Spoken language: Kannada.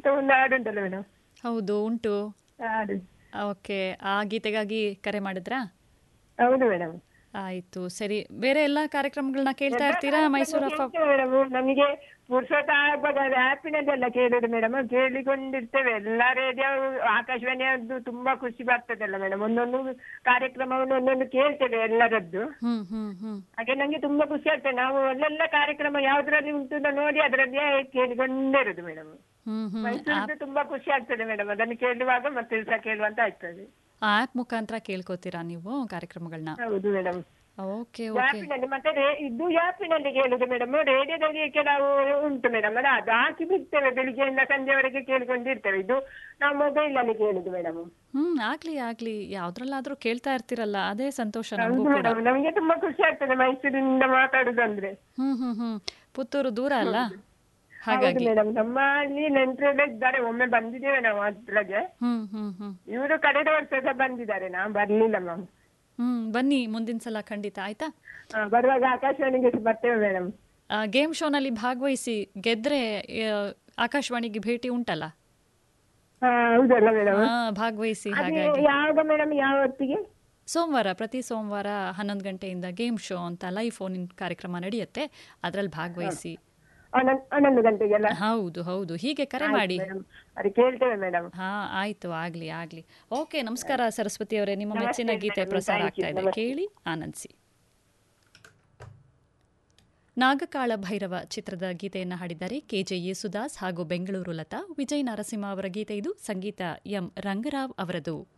ಅಂತ ಒಂದು ಹಾಡುಂಟಲ್ಲ ಮೇಡಮ್ ಹೌದು ಉಂಟು ಹಾಡು ಓಕೆ ಆ ಗೀತೆಗಾಗಿ ಕರೆ ಮಾಡಿದ್ರಾ ಹೌದು ಮೇಡಮ್ ಆಯ್ತು ಸರಿ ಬೇರೆ ಎಲ್ಲ ಕಾರ್ಯಕ್ರಮಗಳನ್ನ ಕೇಳ್ತಾ ಇರ್ತೀರಾ ಮೈಸೂರು ಎಫ್ ಮೇಡಮ್ ನಮಗೆ ಪುರುಷೋತ್ತ ಆಗುವಾಗ ಆ್ಯಪಿನಲ್ಲೆಲ್ಲ ಕೇಳೋದು ಮೇಡಮ್ ಕೇಳಿಕೊಂಡಿರ್ತೇವೆ ಎಲ್ಲ ರೇಡಿಯೋ ಆಕಾಶವಾಣಿಯದ್ದು ತುಂಬಾ ಖುಷಿ ಬರ್ತದಲ್ಲ ಮೇಡಮ್ ಒಂದೊಂದು ಕಾರ್ಯಕ್ರಮವನ್ನು ಒಂದೊಂದು ಕೇಳ್ತೇವೆ ಎಲ್ಲರದ್ದು ಹ್ಮ್ ಹ್ಮ್ ಹ್ಮ್ ಹಾಗೆ ನಂಗೆ ತುಂಬಾ ಖುಷಿ ಆಗ್ತದೆ ನಾವು ಒಳ್ಳೊಳ್ಳೆ ಕಾರ್ಯಕ್ರಮ ಯಾವ್ದ್ರಲ್ಲಿ ಉಂಟು ಅಂತ ನೋಡಿ ಅದರಲ್ಲೇ ಕೇಳಿಕೊಂಡೇ ಇರೋದು ಮೇಡಮ್ ಹ್ಮ್ ಹ್ಮ್ ಮೈಸೂರದ್ದು ತುಂಬಾ ಖುಷಿ ಆಗ್ತದೆ ಮೇಡಮ್ ಅದನ್ನು ಕೇಳುವಾಗ ಮತ್ತೆ ಸಹ ಕೇಳುವಂತ ಆಗ್ತದೆ ಆ್ಯಪ್ ಮುಖಾಂತರ ಕೇಳ್ಕೊತೀರಾ ನೀವು ಕಾರ್ಯಕ್ರಮಗಳನ್ನ ಹೌದು ಮೇಡಮ್ ಓಕೆ ಓಕೆ ಯಾಪಿನಲ್ಲಿ ಮತ್ತೆ ರೇ- ಇದು ಯಾಪಿನಲ್ಲಿ ಕೇಳುದು ಮೇಡಮ್ ರೇಡಿಯೋದಲ್ಲಿ ಕೆಲವು ಉಂಟು ಮೇಡಮ್ ಅಲ್ಲ ಅದು ಹಾಕಿ ಬಿಡ್ತೇವೆ ಬೆಳಿಗ್ಗೆಯಿಂದ ಸಂಜೆವರೆಗೆ ಕೇಳಿಕೊಂಡಿರ್ತೇವೆ ಇದು ನಾವು ಮೊಬೈಲ್ ಅಲ್ಲಿ ಕೇಳುದು ಮೇಡಮ್ ಹ್ಮ್ ಆಗ್ಲಿ ಆಗ್ಲಿ ಯಾವ್ದ್ರಲ್ಲಾದ್ರೂ ಕೇಳ್ತಾ ಇರ್ತೀರಲ್ಲ ಅದೇ ಸಂತೋಷ ನಮಗೂ ಹೌದು ಕೂಡ ಮೇಡಮ್ ನಮ್ಗೆ ತುಂಬಾ ಖುಷಿ ಆಗ್ತದೆ ಮೈಸೂರಿನಿಂದ ಮಾತಾಡುದಂದ್ರೆ ಹ್ಮ್ ಹ್ಮ್ ಹ್ಮ್ ಪುತ್ತೂರು ದೂರ ಅಲ್ಲ ಹೌದು ಹಾಗಾಗಿ ಮೇಡಮ್ ನಮ್ಮ ಅಲ್ಲಿ ನೆಂಟರೆಲ್ಲ ಇದ್ದಾರೆ ಒಮ್ಮೆ ಬಂದಿದ್ದೇವೆ ನಾವು ಹತ್ರಗೆ ಹ್ಮ್ ಹ್ಮ್ ಹ್ಮ್ ಇವರು ಕಳೆದ ವರ್ಷ ಸಹ ಬಂದಿದ್ದಾರೆ ನಾವು ಬರ್ಲಿಲ್ಲ ಮ್ಯಾಮ್ ಹ್ಮ್ ಬನ್ನಿ ಮುಂದಿನ ಸಲ ಖಂಡಿತ ಆಯ್ತಾ ಬರುವಾಗ ಆಕಾಶವಾಣಿಗೆ ಸಹ ಬರ್ತೇವೆ ಮೇಡಮ್ ಗೇಮ್ ಶೋನಲ್ಲಿ ಭಾಗವಹಿಸಿ ಗೆದ್ರೆ ಆ, ಆಕಾಶವಾಣಿಗೆ ಭೇಟಿ ಉಂಟಲ್ಲ ಹೌದಲ್ಲ ಮೇಡಮ್ ಹಾ ಭಾಗವಹಿಸಿ ಅದು ಹಾಗಾಗಿ ಯಾವಾಗ ಮೇಡಮ್ ಯಾವ ಹೊತ್ತಿಗೆ ಸೋಮವಾರ ಪ್ರತಿ ಸೋಮವಾರ ಹನ್ನೊಂದು ಗಂಟೆಯಿಂದ ಗೇಮ್ ಶೋ ಅಂತ ಲೈವ್ ಫೋನ್ ಕಾರ್ಯಕ್ರಮ ನಡೆಯುತ್ತೆ ಅದರಲ್ಲಿ ಭಾಗವಹಿಸಿ ಹನ್ನೊಂದು ಹನ್ನೊಂದು ಗಂಟೆಗೆಲ್ಲ ಹೌದು ಹೌದು ಹೀಗೆ ಕರೆ ಮಾಡಿ ಮೇಡಮ್ ಅದು ಕೇಳ್ತೇವೆ ಮೇಡಮ್ ಹಾ ಆಯ್ತು ಆಗ್ಲಿ ಆಗ್ಲಿ ಓಕೆ ನಮಸ್ಕಾರ ಸರಸ್ವತಿ ಅವರೇ ನಿಮ್ಮ ಮೆಚ್ಚಿನ ನಮಸ್ತೆ ಗೀತೆ madam, ಪ್ರಸಾರ thank you, ಆಗ್ತಾ ಇದೆ ನಮಸ್ತೆ. ಕೇಳಿ ಆನಂದಿಸಿ ನಾಗಕಾಳ ಭೈರವ ಚಿತ್ರದ ಗೀತೆಯನ್ನು ಹಾಡಿದ್ದಾರೆ ಕೆಜೆ ಯೇಸುದಾಸ್ ಹಾಗೂ ಬೆಂಗಳೂರು ಲತಾ ವಿಜಯ್ ನರಸಿಂಹ ಅವರ ಗೀತೆ ಇದು ಸಂಗೀತ ಎಂ ರಂಗರಾವ್ ಅವರದು